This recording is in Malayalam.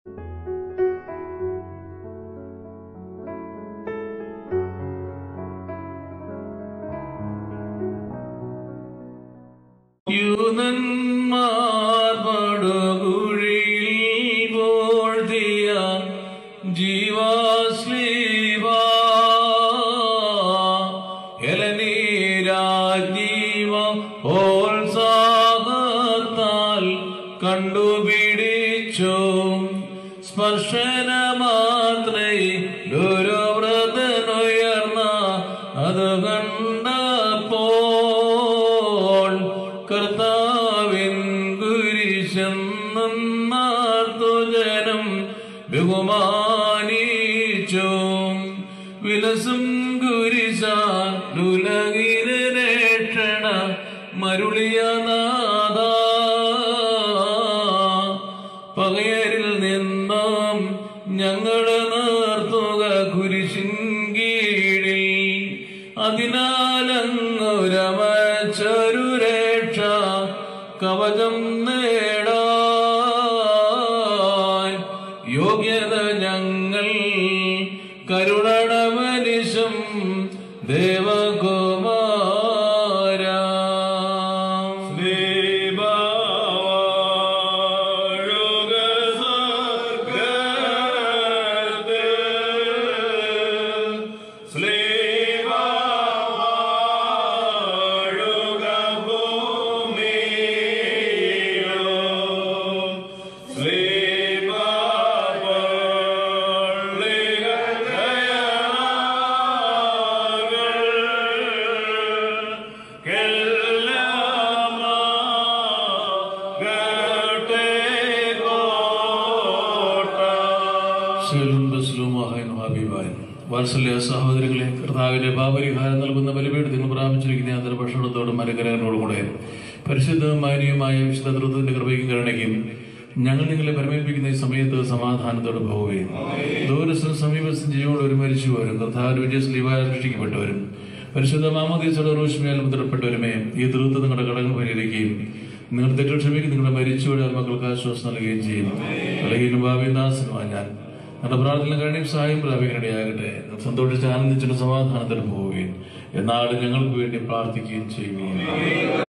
യൂതന്മാർ പടുകുഴിയിൽ പോഴ്ത്തിയ ജീവാശ്ലീവ എലനീരാജീവ ഓത്സാഹത്താൽ കണ്ടുപിടിച്ചു സ്പർശന മാത്രേ ഒരു വ്രതനുയർന്ന അത് കണ്ടപ്പോൾ കർത്താവിൻ കുരിശെന്നാർത്തു ജനം ബഹുമാനിച്ചു വിലസും കുരിശാലുലകിന് രക്ഷണ മരുളിയ നാദ പകയരിൽ നിന്നും ഞങ്ങളെ നിർത്തുക കുരിശിൻ കീഴിൽ അതിനാലങ്ങുരമച്ചൊരു രക്ഷ കവചം നേടാൻ യോഗ്യത ഞങ്ങൾ കരുണണ മനുഷ്യം ദേവകുമാര ശീലും ബസ്ലുമായ മഹാബിബായൻ വാത്സല്യ സഹോദരങ്ങളെ കർത്താവിന്റെ പാപരിഹാരം നൽകുന്ന ബലിപീഠത്തിൽ പ്രാപിച്ചിരിക്കുന്ന അന്തർഭക്ഷണത്തോടും അനുഗ്രഹങ്ങളോടും കൂടെ പരിശുദ്ധവും മാന്യവുമായ വിശുദ്ധ തൃത്വത്തിന്റെ കൃപയ്ക്കും കരുണയ്ക്കും ഞങ്ങൾ നിങ്ങളെ പരമേൽപ്പിക്കുന്ന ഈ സമയത്ത് സമാധാനത്തോടെ പോവുകയും ദൂരസ്ഥ സമീപസ്ഥ ജീവനോട് ഒരു മരിച്ചുപോരും കർത്താവ് വിജയസ്ലീവായ സൃഷ്ടിക്കപ്പെട്ടവരും പരിശുദ്ധ മാമോദീസയുടെ റോഷ്മയാൽ മുദ്രപ്പെട്ടവരുമേ ഈ തൃത്വം നിങ്ങളുടെ കടങ്ങൾ പരിഹരിക്കുകയും നിങ്ങൾ തെറ്റു ക്ഷമിക്കും നിങ്ങളുടെ മരിച്ചുപോയ മക്കൾക്ക് ആശ്വാസം നൽകുകയും ചെയ്യും അല്ലെങ്കിൽ ഭാവിദാസനുമാണ് ഞാൻ നമ്മുടെ പ്രാർത്ഥന കഴിയും സഹായം പ്രാപിക്കാനിടയാകട്ടെ സന്തോഷിച്ച് ആനന്ദിച്ചിട്ട് സമാധാനത്തിന് പോവുകയും എന്നാളും ഞങ്ങൾക്ക് വേണ്ടി പ്രാർത്ഥിക്കുകയും ചെയ്യുകയും